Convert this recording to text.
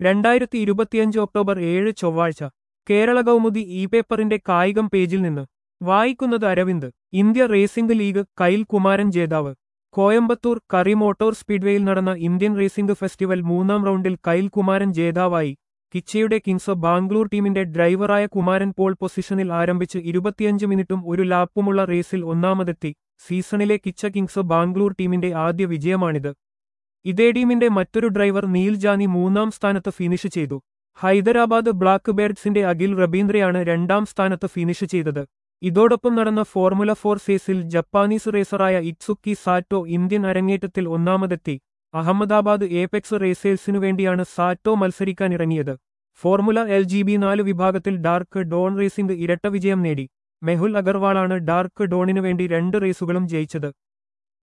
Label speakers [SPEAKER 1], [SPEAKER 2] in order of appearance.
[SPEAKER 1] രണ്ടായിരത്തി ഇരുപത്തിയഞ്ച് ഒക്ടോബർ ഏഴ് ചൊവ്വാഴ്ച കേരള കൗമുദി ഇ പേപ്പറിന്റെ കായികം പേജിൽ നിന്ന് വായിക്കുന്നത് Aravind India racing league Kyle Kumaran ജേതാവ് കോയമ്പത്തൂർ കറി മോട്ടോർ സ്പീഡ്വേയിൽ നടന്ന ഇന്ത്യൻ റേസിംഗ് ഫെസ്റ്റിവൽ മൂന്നാം റൗണ്ടിൽ കൈൽ കുമാരൻ ജേതാവായി കിച്ചയുടെ കിങ്സ് ബാംഗ്ലൂർ ടീമിന്റെ ഡ്രൈവറായ കുമാരൻ പോൾ പൊസിഷനിൽ ആരംഭിച്ച് ഇരുപത്തിയഞ്ച് മിനിറ്റും ഒരു ലാപ്പുമുള്ള റേസിൽ ഒന്നാമതെത്തി സീസണിലെ കിച്ച കിങ്സ് ബാംഗ്ലൂർ ടീമിന്റെ ആദ്യ വിജയമാണിത് ഇതേ ടീമിന്റെ മറ്റൊരു ഡ്രൈവർ നീൽ ജാനി മൂന്നാം സ്ഥാനത്ത് ഫിനിഷ് ചെയ്തു ഹൈദരാബാദ് ബ്ലാക്ക് ബേർഡ്സിന്റെ അഖിൽ റബീന്ദ്രയാണ് രണ്ടാം സ്ഥാനത്ത് ഫിനിഷ് ചെയ്തത് ഇതോടൊപ്പം നടന്ന ഫോർമുല ഫോർ സേസിൽ ജപ്പാനീസ് റേസറായ ഇറ്റ്സുക്കി സാറ്റോ ഇന്ത്യൻ അരങ്ങേറ്റത്തിൽ ഒന്നാമതെത്തി അഹമ്മദാബാദ് ഏപെക്സ് റേസേഴ്സിനു വേണ്ടിയാണ് സാറ്റോ മത്സരിക്കാനിറങ്ങിയത് ഫോർമുല എൽ ജി ബി നാല് വിഭാഗത്തിൽ ഡാർക്ക് ഡോൺ റേസിംഗ് ഇരട്ട വിജയം നേടി മെഹുൽ അഗർവാളാണ് ഡാർക്ക് ഡോണിനു വേണ്ടി രണ്ട് റേസുകളും ജയിച്ചത്